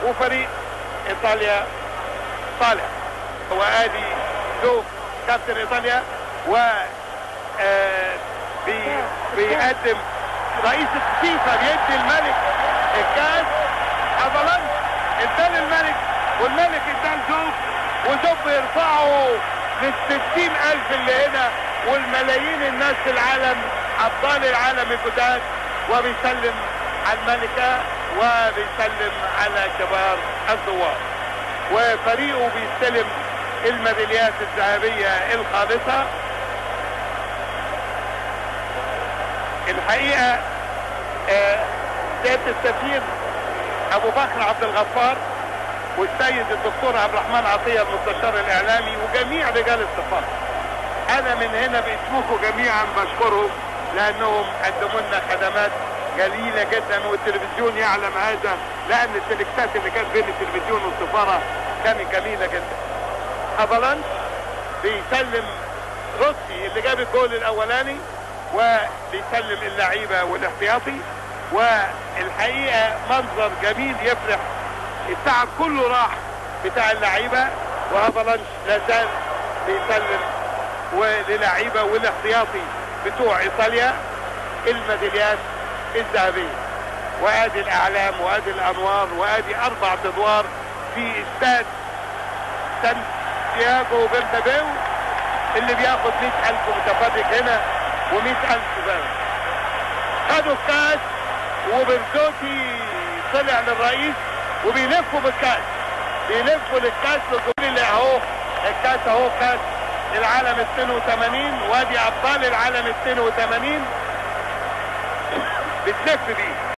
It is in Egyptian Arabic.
وفريق ايطاليا طالع هو ادي جو كابتن ايطاليا و آه، بي- بيقدم رئيس الفيفا بيدي الملك الكاس افالانش ادى الملك والملك ادى لزوف وزوف بيرفعه للستين الف اللي هنا والملايين الناس في العالم ابطال العالم الجداد وبيسلم على الملكة وبيسلم على كبار الزوار وفريقه بيستلم الميداليات الذهبية الخالصة الحقيقة آه، سيادة السفير أبو بكر عبد الغفار والسيد الدكتور عبد الرحمن عطية المستشار الإعلامي وجميع رجال السفارة أنا من هنا باسمكم جميعا بشكرهم لأنهم قدموا لنا خدمات جليلة جدا والتلفزيون يعلم هذا لأن التلكسات اللي كانت بين التلفزيون والسفارة كانت جميلة جدا افالانش بيسلم روسي اللي جاب الجول الاولاني وبيسلم اللعيبه والاحتياطي والحقيقه منظر جميل يفرح التعب كله راح بتاع اللعيبه وافالانش لا زال بيسلم وللعيبه والاحتياطي بتوع ايطاليا الميداليات الذهبيه وادي الاعلام وادي الانوار وادي اربع ادوار في استاد سانتياغو برنابيو اللي بياخد 100000 متفرج هنا و100000 بقى خدوا الكاس وبرزوتي طلع للرئيس وبيلفوا بالكاس بيلفوا للكاس للجمهور اللي اهو الكاس اهو كاس العالم 82 وادي ابطال العالم 82 بتلف بيه